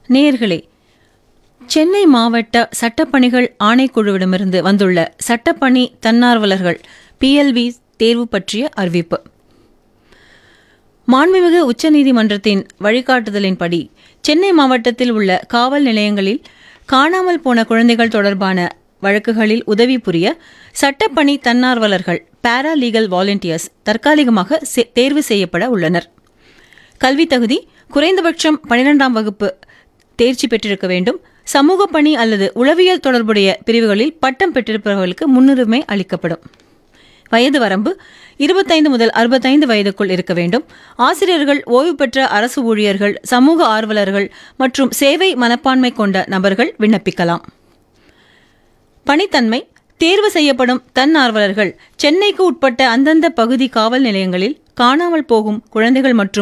நேயர்களே சென்னை மாவட்ட சட்டப்பணிகள் ஆணைக்குழுவிடமிருந்து வந்துள்ள சட்டப்பணி தன்னார்வலர்கள் பிஎல்வி தேர்வு பற்றிய அறிவிப்பு மாண்புமிகு உச்சநீதிமன்றத்தின் வழிகாட்டுதலின்படி சென்னை மாவட்டத்தில் உள்ள காவல் நிலையங்களில் காணாமல் போன குழந்தைகள் தொடர்பான வழக்குகளில் உதவி புரிய சட்டப்பணி தன்னார்வலர்கள் பாரா லீகல் வாலண்டியர்ஸ் தற்காலிகமாக செ- தேர்வு செய்யப்பட உள்ளனர் கல்வி தகுதி குறைந்தபட்சம் பனிரெண்டாம் வகுப்பு தேர்ச்சி பெற்றிருக்க வேண்டும் சமூக பணி அல்லது உளவியல் தொடர்புடைய பிரிவுகளில் பட்டம் பெற்றிருப்பவர்களுக்கு முன்னுரிமை அளிக்கப்படும் வயது வரம்பு இருபத்தைந்து முதல் அறுபத்தைந்து வயதுக்குள் இருக்க வேண்டும் ஆசிரியர்கள் ஓய்வு பெற்ற அரசு ஊழியர்கள் சமூக ஆர்வலர்கள் மற்றும் சேவை மனப்பான்மை கொண்ட நபர்கள் விண்ணப்பிக்கலாம் பணித்தன்மை தேர்வு செய்யப்படும் தன்னார்வலர்கள் சென்னைக்கு உட்பட்ட அந்தந்த பகுதி காவல் நிலையங்களில் காணாமல் போகும் குழந்தைகள் மற்றும்